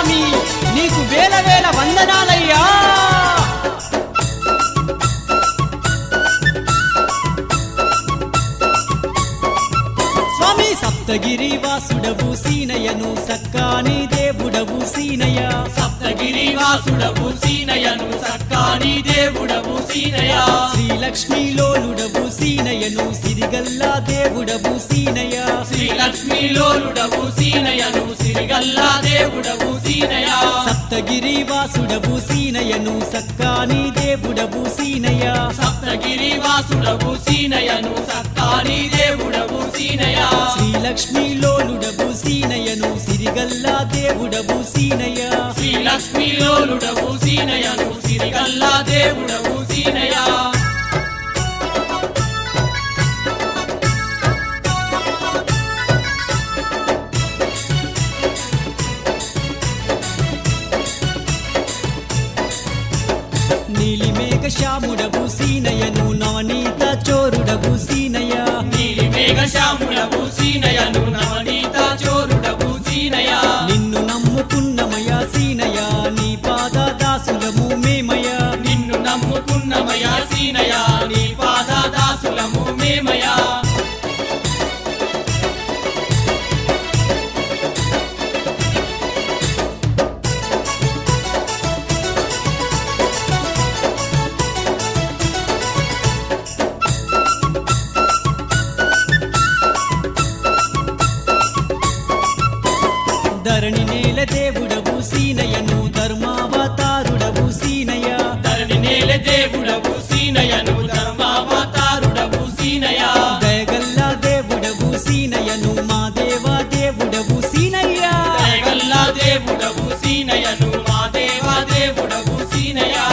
స్వామి నీకు వేల వేల వందనాలయ్యా స్వామి సప్తగిరి వాసుడవు సీనయ్యను సక్కాని దేవుడవు సీనయ్య సప్తగిరి వాసుడవు సీనయను సక్కాని దేవుడవు సీనయ శ్రీలక్ష్మీలోలుడవు సీనయ్యను సిరిగల్లా దేవుడవు సీనయ్య శ్రీ లక్ష్మీలోలుడవు సీనయను సిరిగల్లా దేవుడవు సీనయ సప్తగిరి వాసుడవు సీనయ్యను సక్కాని దేవుడవు సీనయ్య సప్తగిరి వాసుడవు సీనయను సక్కాని దేవుడవు సీనయ శ్రీలక్ష్మీలోలుడవు సీనయ్యను సిరిగల్లా దేవుడవు సీనయ్య శ్రీ లక్ష్మీలోలుడవు సీనయను సిరిగల్లా దేవుడవు సీనయ నీలిమేఘ శ్యాముడవు సీనయ్యను నవనీత చోరుడవు సీనయ్య నీలి మేఘశ్యాముడవు సీనయను నవనీత చోరుడవు సీనయ నిన్ను నమ్ముకున్నమయ సీనయ్య నీ పాద దాసులము మేమయ నిన్ను నమ్ముకున్నమయా సీనయా నీ పాద దాసులము మేమయా ధరణి నేల దేవుడవు సీనయ్యను ధర్మావతారుడవు సీనయ్య ధరణి నేల దేవుడవు సీనయను ధర్మావతారుడవు సీనయా దయగల్లా దేవుడవు సీనయ్యను మా దేవ దేవుడవు సీనయ్య దయగల్లా దేవుడవు సీనయను మా దేవా దేవుడవు సీనయా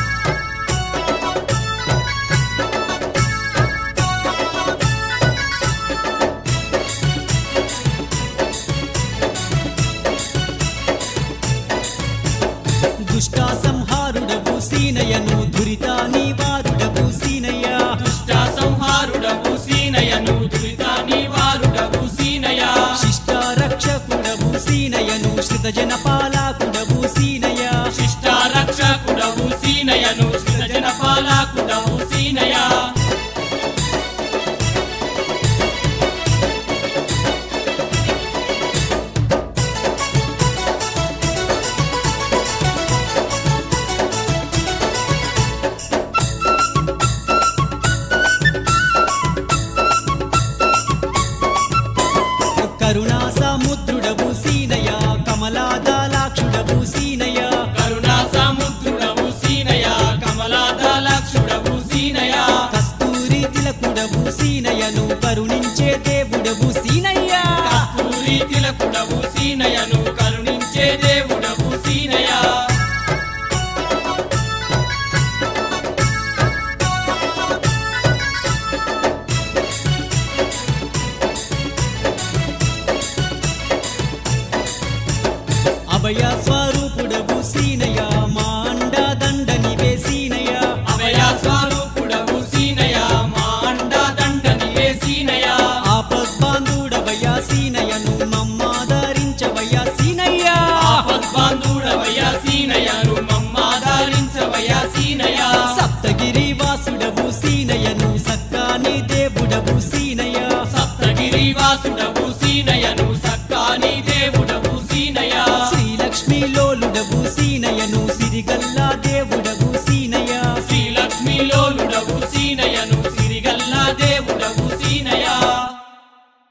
దుష్ట సంహారుడవు సీనయ్యను దురిత నివారుడవు సీనయ్య దుష్ట సంహారుడవు సీనయను దురిత నివారుడవు సీనయా శిష్ట రక్షకుడవు సీనయ్యను శ్రిత జన పాలాకుడవు సీనయ్య శిష్ట రక్షకుడవు సీనయను జన పాలాకుడవు సీనయా కరుణా సముద్రుడవు సీనయ్య కమలాదాలాక్షుడవు సీనయ్య కరుణా సముద్రుడవు సీనయ కమలాదలక్షుడవు సీనయ కస్తూరి తిలకుడవు సీనయ్యను కరుణించే దేవుడవు సీనయ్య కస్తూరి తిలకుడవు సీనయను